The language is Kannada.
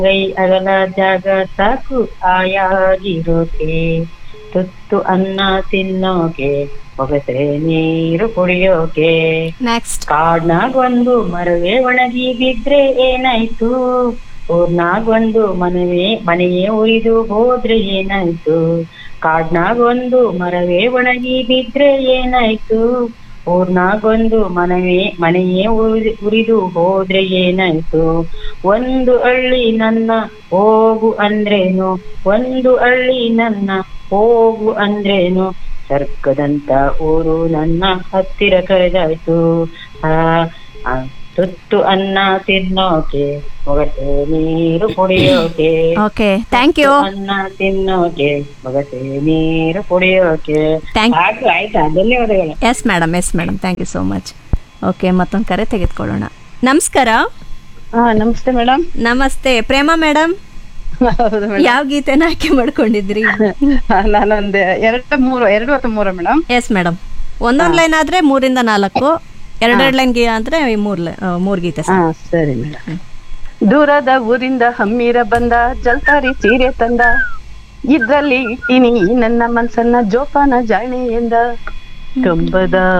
ಕೈ ಅಗಲ ಜಾಗ ಸಾಕು ಆಯಾಗಿರೋಕೆ ತುತ್ತು ಅನ್ನ ತಿನ್ನೋಕೆ ಹೊಗಸೆ ನೀರು ಕುಡಿಯೋಕೆ ನೆಕ್ಸ್ಟ್ ಕಾಡ್ನಾಗ್ ಒಂದು ಮರವೇ ಒಣಗಿ ಬಿದ್ರೆ ಏನಾಯ್ತು ಊರ್ನಾಗ್ ಒಂದು ಮನವೇ ಮನೆಯೇ ಉರಿದು ಹೋದ್ರೆ ಏನಾಯ್ತು ಕಾಡ್ನಾಗ್ ಒಂದು ಮರವೇ ಒಣಗಿ ಬಿದ್ರೆ ಏನಾಯ್ತು ಊರ್ನಾಗ್ ಒಂದು ಮನವೇ ಮನೆಯೇ ಉರಿ- ಉರಿದು ಹೋದ್ರೆ ಏನಾಯ್ತು ಒಂದು ಹಳ್ಳಿ ನನ್ನ ಹೋಗು ಅಂದ್ರೇನು ಒಂದು ಹಳ್ಳಿ ನನ್ನ ಹೋಗು ಅಂದ್ರೇನು ಸರ್ಕದಂತ ಊರು ನನ್ನ ಹತ್ತಿರ ಕರೆದಾಯ್ತು ಆ ಆ, ತುತ್ತು ಅನ್ನ ತಿನ್ನೋಕೆ ಮೊಗಸೆ ನೀರು ಕುಡಿಯೋಕೆ ಓಕೆ ಥ್ಯಾಂಕ್ ಯು ಅನ್ನ ತಿನ್ನೋಕೆ ಮೊಗಸೆ ನೀರು ಕುಡಿಯೋಕೆ ಥ್ಯಾಂಕ್ ಸಾಕು ಆಯ್ತಾ ಧನ್ಯವಾದಗಳು yes madam yes madam thank you so much okay ಮತ್ತೊಂದು ಕರೆ ತೆಗೆದುಕೊಳ್ಳೋಣ ನಮಸ್ಕಾರ ಹಾ ನಮಸ್ತೆ ಮೇಡಮ್ ನಮಸ್ತೆ ಪ್ರೇಮ ಮೇಡಮ್ ಹೌದು ಮೇಡಮ್ ಯಾವ ಗೀತೆನ ಆಯ್ಕೆ ಮಾಡ್ಕೊಂಡಿದ್ರಿ ನಾನೊಂದು ಎರಡು ಮೂರು ಎರಡು ಅಥವಾ ಮೂರು ಮೇಡಮ್ ಎಸ್ ಮೇಡಮ್ ಒಂದೊಂದು ಲೈನ್ ಆದ್ರೆ ಮೂರಿಂದ ನಾಲ್ಕು ಎರಡೆರಡು ಲೈನ್ ಗಿ ಆದ್ರೆ ಮೂರ್ ಲೈ- ಆ, ಮೂರ್ ಗೀತೆ ಹಾ ಸರಿ ಮೇಡಮ್ ದೂರದ ಊರಿಂದ ಹಮ್ಮಿರ ಬಂದ ಜಲ್ತಾರಿ ಸೀರೆ ತಂದ ಇದ್ರಲ್ಲಿ ಇಟ್ಟಿನಿ ನನ್ನ ಮನ್ಸನ್ನ ಜೋಪಾನ ಜಾಣೆ ಎಂದ ಕಂಬದ